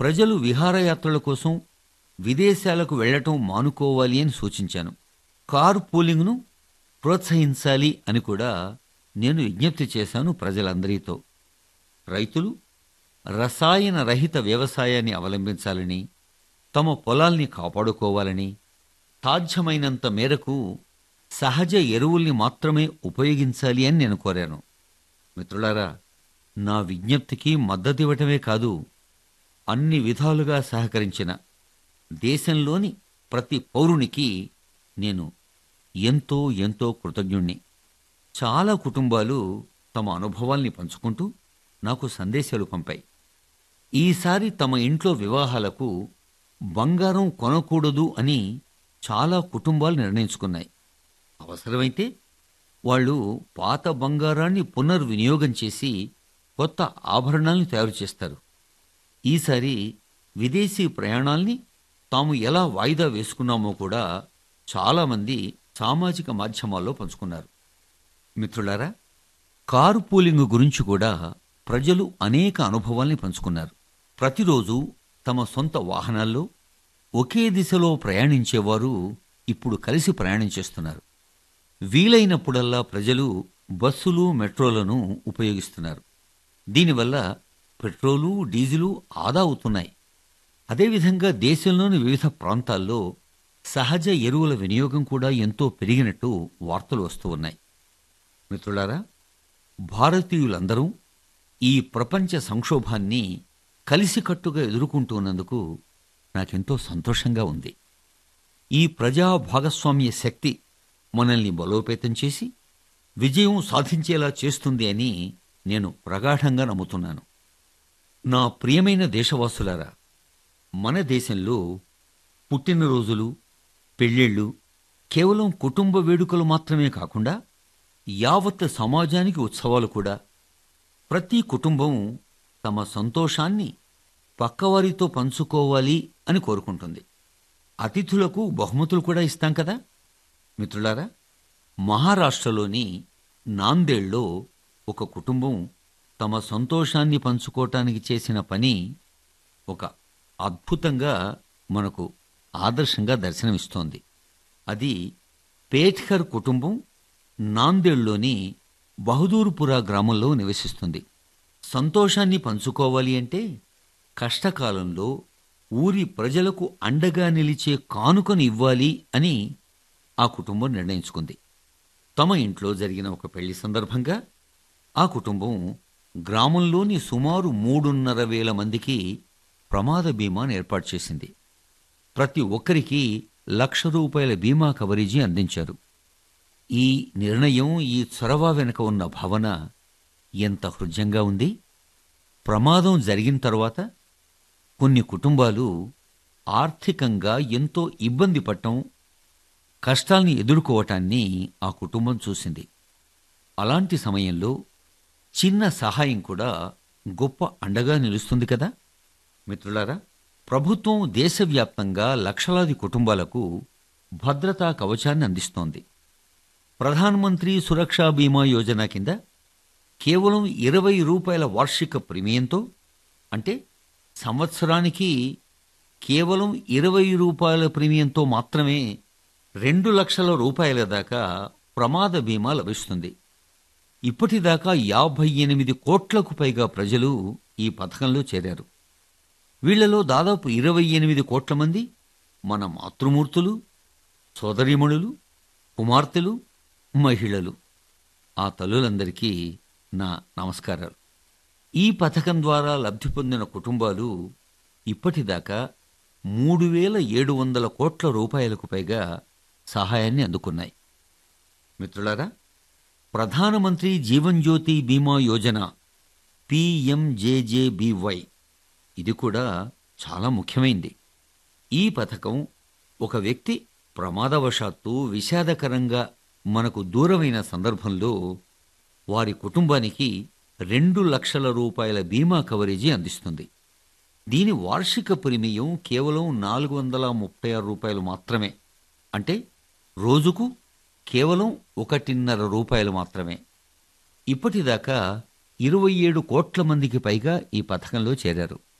ప్రజలు విహారయాత్రల కోసం విదేశాలకు వెళ్లటం మానుకోవాలి అని సూచించాను కారు పూలింగ్ను ప్రోత్సహించాలి అని కూడా నేను విజ్ఞప్తి చేశాను ప్రజలందరితో రైతులు రసాయన రహిత వ్యవసాయాన్ని అవలంబించాలని తమ పొలాల్ని కాపాడుకోవాలని సాధ్యమైనంత మేరకు సహజ ఎరువుల్ని మాత్రమే ఉపయోగించాలి అని నేను కోరాను మిత్రులారా నా విజ్ఞప్తికి మద్దతివ్వటమే కాదు అన్ని విధాలుగా సహకరించిన దేశంలోని ప్రతి పౌరునికి నేను ఎంతో ఎంతో కృతజ్ఞుణ్ణి చాలా కుటుంబాలు తమ అనుభవాల్ని పంచుకుంటూ నాకు సందేశాలు పంపాయి ఈసారి తమ ఇంట్లో వివాహాలకు బంగారం కొనకూడదు అని చాలా కుటుంబాలు నిర్ణయించుకున్నాయి అవసరమైతే వాళ్ళు పాత బంగారాన్ని పునర్వినియోగం చేసి కొత్త ఆభరణాలను తయారు చేస్తారు ఈసారి విదేశీ ప్రయాణాల్ని తాము ఎలా వాయిదా వేసుకున్నామో కూడా చాలామంది సామాజిక మాధ్యమాల్లో పంచుకున్నారు మిత్రులారా కారు పూలింగ్ గురించి కూడా ప్రజలు అనేక అనుభవాల్ని పంచుకున్నారు ప్రతిరోజు తమ సొంత వాహనాల్లో ఒకే దిశలో ప్రయాణించేవారు ఇప్పుడు కలిసి ప్రయాణం చేస్తున్నారు వీలైనప్పుడల్లా ప్రజలు బస్సులు మెట్రోలను ఉపయోగిస్తున్నారు దీనివల్ల పెట్రోలు డీజిలు ఆదా అవుతున్నాయి అదేవిధంగా దేశంలోని వివిధ ప్రాంతాల్లో సహజ ఎరువుల వినియోగం కూడా ఎంతో పెరిగినట్టు వార్తలు వస్తూ ఉన్నాయి మిత్రులారా భారతీయులందరూ ఈ ప్రపంచ సంక్షోభాన్ని కలిసికట్టుగా ఎదుర్కొంటున్నందుకు నాకెంతో సంతోషంగా ఉంది ఈ ప్రజా భాగస్వామ్య శక్తి మనల్ని బలోపేతం చేసి విజయం సాధించేలా చేస్తుంది అని నేను ప్రగాఢంగా నమ్ముతున్నాను నా ప్రియమైన దేశవాసులారా మన దేశంలో పుట్టినరోజులు పెళ్ళిళ్ళు కేవలం కుటుంబ వేడుకలు మాత్రమే కాకుండా యావత్ సమాజానికి ఉత్సవాలు కూడా ప్రతి కుటుంబం తమ సంతోషాన్ని పక్కవారితో పంచుకోవాలి అని కోరుకుంటుంది అతిథులకు బహుమతులు కూడా ఇస్తాం కదా మిత్రులారా మహారాష్ట్రలోని నాందేళ్లో ఒక కుటుంబం తమ సంతోషాన్ని పంచుకోవటానికి చేసిన పని ఒక అద్భుతంగా మనకు ఆదర్శంగా దర్శనమిస్తోంది అది పేట్కర్ కుటుంబం నాందేడ్లోని బహదూర్పురా గ్రామంలో నివసిస్తుంది సంతోషాన్ని పంచుకోవాలి అంటే కష్టకాలంలో ఊరి ప్రజలకు అండగా నిలిచే కానుకను ఇవ్వాలి అని ఆ కుటుంబం నిర్ణయించుకుంది తమ ఇంట్లో జరిగిన ఒక పెళ్లి సందర్భంగా ఆ కుటుంబం గ్రామంలోని సుమారు మూడున్నర వేల మందికి ప్రమాద బీమాను ఏర్పాటు చేసింది ప్రతి ఒక్కరికి లక్ష రూపాయల బీమా కవరేజీ అందించారు ఈ నిర్ణయం ఈ చొరవ వెనుక ఉన్న భావన ఎంత హృద్యంగా ఉంది ప్రమాదం జరిగిన తర్వాత కొన్ని కుటుంబాలు ఆర్థికంగా ఎంతో ఇబ్బంది పడటం కష్టాల్ని ఎదుర్కోవటాన్ని ఆ కుటుంబం చూసింది అలాంటి సమయంలో చిన్న సహాయం కూడా గొప్ప అండగా నిలుస్తుంది కదా మిత్రులారా ప్రభుత్వం దేశవ్యాప్తంగా లక్షలాది కుటుంబాలకు భద్రతా కవచాన్ని అందిస్తోంది ప్రధానమంత్రి సురక్షా బీమా యోజన కింద కేవలం ఇరవై రూపాయల వార్షిక ప్రీమియంతో అంటే సంవత్సరానికి కేవలం ఇరవై రూపాయల ప్రీమియంతో మాత్రమే రెండు లక్షల రూపాయల దాకా ప్రమాద బీమా లభిస్తుంది ఇప్పటిదాకా యాభై ఎనిమిది కోట్లకు పైగా ప్రజలు ఈ పథకంలో చేరారు వీళ్లలో దాదాపు ఇరవై ఎనిమిది కోట్ల మంది మన మాతృమూర్తులు సోదరీమణులు కుమార్తెలు మహిళలు ఆ తల్లులందరికీ నా నమస్కారాలు ఈ పథకం ద్వారా లబ్ధి పొందిన కుటుంబాలు ఇప్పటిదాకా మూడు వేల ఏడు వందల కోట్ల రూపాయలకు పైగా సహాయాన్ని అందుకున్నాయి మిత్రులారా ప్రధానమంత్రి జీవన్ జ్యోతి బీమా యోజన పిఎంజేజేబీవై ఇది కూడా చాలా ముఖ్యమైంది ఈ పథకం ఒక వ్యక్తి ప్రమాదవశాత్తు విషాదకరంగా మనకు దూరమైన సందర్భంలో వారి కుటుంబానికి రెండు లక్షల రూపాయల బీమా కవరేజీ అందిస్తుంది దీని వార్షిక ప్రీమియం కేవలం నాలుగు వందల ముప్పై ఆరు రూపాయలు మాత్రమే అంటే రోజుకు కేవలం ఒకటిన్నర రూపాయలు మాత్రమే ఇప్పటిదాకా ఇరవై ఏడు కోట్ల మందికి పైగా ఈ పథకంలో చేరారు